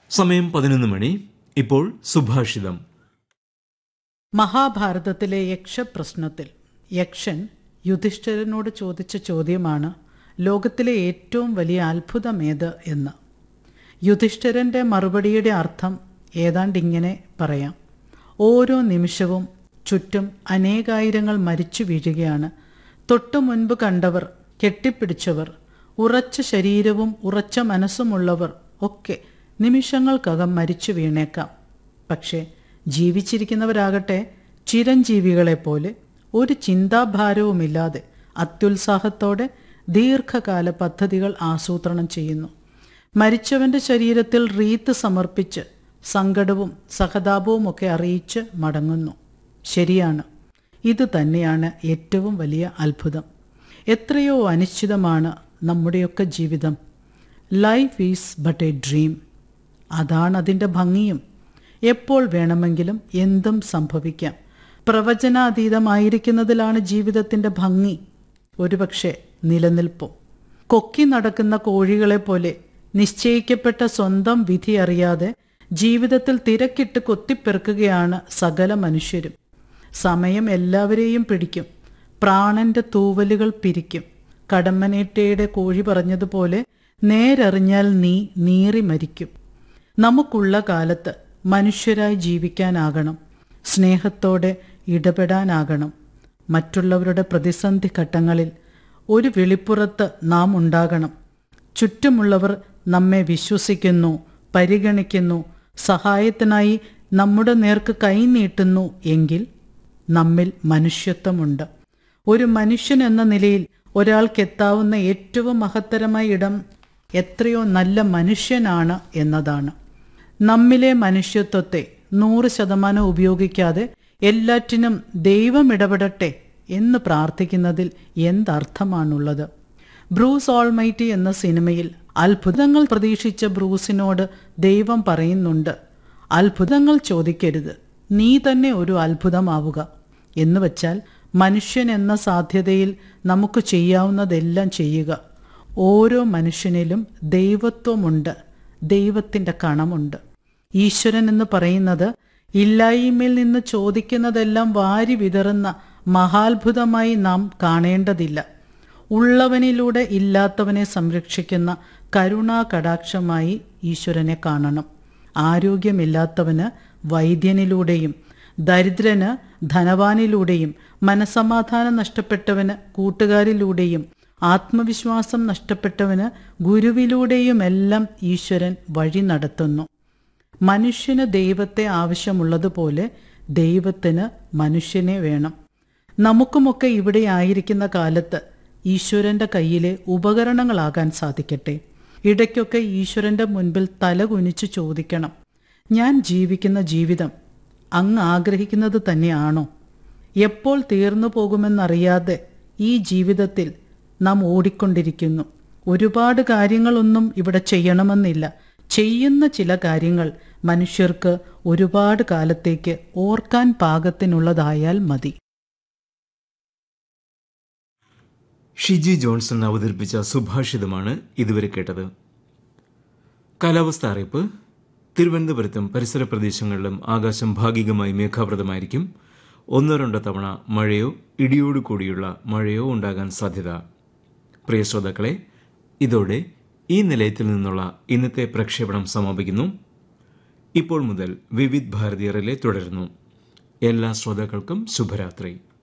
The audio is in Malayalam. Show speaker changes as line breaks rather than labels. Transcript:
സമയം പതിനൊന്ന് മണി ഇപ്പോൾ സുഭാഷിതം
മഹാഭാരതത്തിലെ യക്ഷപ്രശ്നത്തിൽ യക്ഷൻ യുധിഷ്ഠിരനോട് ചോദിച്ച ചോദ്യമാണ് ലോകത്തിലെ ഏറ്റവും വലിയ അത്ഭുതമേത് എന്ന് യുധിഷ്ഠിരന്റെ മറുപടിയുടെ അർത്ഥം ഏതാണ്ട് ഇങ്ങനെ പറയാം ഓരോ നിമിഷവും ചുറ്റും അനേകായിരങ്ങൾ മരിച്ചു വീഴുകയാണ് തൊട്ടു മുൻപ് കണ്ടവർ കെട്ടിപ്പിടിച്ചവർ ഉറച്ച ശരീരവും ഉറച്ച മനസ്സുമുള്ളവർ ഒക്കെ നിമിഷങ്ങൾക്കകം മരിച്ചു വീണേക്കാം പക്ഷേ ജീവിച്ചിരിക്കുന്നവരാകട്ടെ ചിരഞ്ജീവികളെപ്പോലെ ഒരു ചിന്താഭാരവുമില്ലാതെ അത്യുത്സാഹത്തോടെ ദീർഘകാല പദ്ധതികൾ ആസൂത്രണം ചെയ്യുന്നു മരിച്ചവന്റെ ശരീരത്തിൽ റീത്ത് സമർപ്പിച്ച് സങ്കടവും സഹതാപവും ഒക്കെ അറിയിച്ച് മടങ്ങുന്നു ശരിയാണ് ഇത് തന്നെയാണ് ഏറ്റവും വലിയ അത്ഭുതം എത്രയോ അനിശ്ചിതമാണ് നമ്മുടെയൊക്കെ ജീവിതം life is but a dream അതാണ് അതിൻ്റെ ഭംഗിയും എപ്പോൾ വേണമെങ്കിലും എന്തും സംഭവിക്കാം പ്രവചനാതീതമായിരിക്കുന്നതിലാണ് ജീവിതത്തിൻ്റെ ഭംഗി ഒരുപക്ഷെ നിലനിൽപ്പും കൊക്കി നടക്കുന്ന കോഴികളെ പോലെ നിശ്ചയിക്കപ്പെട്ട സ്വന്തം വിധി അറിയാതെ ജീവിതത്തിൽ തിരക്കിട്ട് കൊത്തിപ്പെറുക്കുകയാണ് സകല മനുഷ്യരും സമയം എല്ലാവരെയും പിടിക്കും പ്രാണന്റെ തൂവലുകൾ പിരിക്കും കടമ്മനേട്ടയുടെ കോഴി പറഞ്ഞതുപോലെ നേരറിഞ്ഞാൽ നീ നീറി മരിക്കും നമുക്കുള്ള കാലത്ത് മനുഷ്യരായി ജീവിക്കാനാകണം സ്നേഹത്തോടെ ഇടപെടാനാകണം മറ്റുള്ളവരുടെ പ്രതിസന്ധി ഘട്ടങ്ങളിൽ ഒരു വെളിപ്പുറത്ത് നാം ഉണ്ടാകണം ചുറ്റുമുള്ളവർ നമ്മെ വിശ്വസിക്കുന്നു പരിഗണിക്കുന്നു സഹായത്തിനായി നമ്മുടെ നേർക്ക് കൈനീട്ടുന്നു എങ്കിൽ നമ്മിൽ മനുഷ്യത്വമുണ്ട് ഒരു മനുഷ്യൻ എന്ന നിലയിൽ ഒരാൾക്കെത്താവുന്ന ഏറ്റവും മഹത്തരമായ ഇടം എത്രയോ നല്ല മനുഷ്യനാണ് എന്നതാണ് നമ്മിലെ മനുഷ്യത്വത്തെ നൂറ് ശതമാനം ഉപയോഗിക്കാതെ എല്ലാറ്റിനും ദൈവം ഇടപെടട്ടെ എന്ന് പ്രാർത്ഥിക്കുന്നതിൽ എന്തർത്ഥമാണുള്ളത് ബ്രൂസ് ഓൾമൈറ്റി എന്ന സിനിമയിൽ അത്ഭുതങ്ങൾ പ്രതീക്ഷിച്ച ബ്രൂസിനോട് ദൈവം പറയുന്നുണ്ട് അത്ഭുതങ്ങൾ ചോദിക്കരുത് നീ തന്നെ ഒരു അത്ഭുതമാവുക എന്ന് വച്ചാൽ മനുഷ്യൻ എന്ന സാധ്യതയിൽ നമുക്ക് ചെയ്യാവുന്നതെല്ലാം ചെയ്യുക ഓരോ മനുഷ്യനിലും ദൈവത്വമുണ്ട് ദൈവത്തിൻ്റെ കണമുണ്ട് ഈശ്വരൻ എന്ന് പറയുന്നത് ഇല്ലായ്മയിൽ നിന്ന് ചോദിക്കുന്നതെല്ലാം വാരി വിതറുന്ന മഹാത്ഭുതമായി നാം കാണേണ്ടതില്ല ഉള്ളവനിലൂടെ ഇല്ലാത്തവനെ സംരക്ഷിക്കുന്ന കരുണാ കടാക്ഷമായി ഈശ്വരനെ കാണണം ആരോഗ്യമില്ലാത്തവന് വൈദ്യനിലൂടെയും ദരിദ്രന് ധനവാനിലൂടെയും മനസമാധാനം നഷ്ടപ്പെട്ടവന് കൂട്ടുകാരിലൂടെയും ആത്മവിശ്വാസം നഷ്ടപ്പെട്ടവന് ഗുരുവിലൂടെയുമെല്ലാം ഈശ്വരൻ വഴി നടത്തുന്നു മനുഷ്യന് ദൈവത്തെ ആവശ്യമുള്ളതുപോലെ ദൈവത്തിന് മനുഷ്യനെ വേണം നമുക്കുമൊക്കെ ഇവിടെ ആയിരിക്കുന്ന കാലത്ത് ഈശ്വരന്റെ കയ്യിലെ ഉപകരണങ്ങളാകാൻ സാധിക്കട്ടെ ഇടയ്ക്കൊക്കെ ഈശ്വരന്റെ മുൻപിൽ തല കുനിച്ച് ചോദിക്കണം ഞാൻ ജീവിക്കുന്ന ജീവിതം അങ്ങ് ആഗ്രഹിക്കുന്നത് തന്നെയാണോ എപ്പോൾ തീർന്നു പോകുമെന്നറിയാതെ ഈ ജീവിതത്തിൽ നാം ഓടിക്കൊണ്ടിരിക്കുന്നു ഒരുപാട് കാര്യങ്ങളൊന്നും ഇവിടെ ചെയ്യണമെന്നില്ല ചെയ്യുന്ന ചില കാര്യങ്ങൾ മനുഷ്യർക്ക് ഒരുപാട് കാലത്തേക്ക് ഓർക്കാൻ പാകത്തിനുള്ളതായാൽ മതി
ഷിജി ജോൺസൺ അവതരിപ്പിച്ച സുഭാഷിതമാണ് ഇതുവരെ കേട്ടത് കാലാവസ്ഥ അറിയിപ്പ് തിരുവനന്തപുരത്തും പരിസര പ്രദേശങ്ങളിലും ആകാശം ഭാഗികമായി മേഘാവൃതമായിരിക്കും ഒന്നോ രണ്ടോ തവണ മഴയോ ഇടിയോടു കൂടിയുള്ള മഴയോ ഉണ്ടാകാൻ സാധ്യത പ്രിയ ശ്രോതാക്കളെ ഇതോടെ ഈ നിലയത്തിൽ നിന്നുള്ള ഇന്നത്തെ പ്രക്ഷേപണം സമാപിക്കുന്നു ഇപ്പോൾ മുതൽ വിവിധ് ഭാരതീയറിലെ തുടരുന്നു എല്ലാ ശ്രോതാക്കൾക്കും ശുഭരാത്രി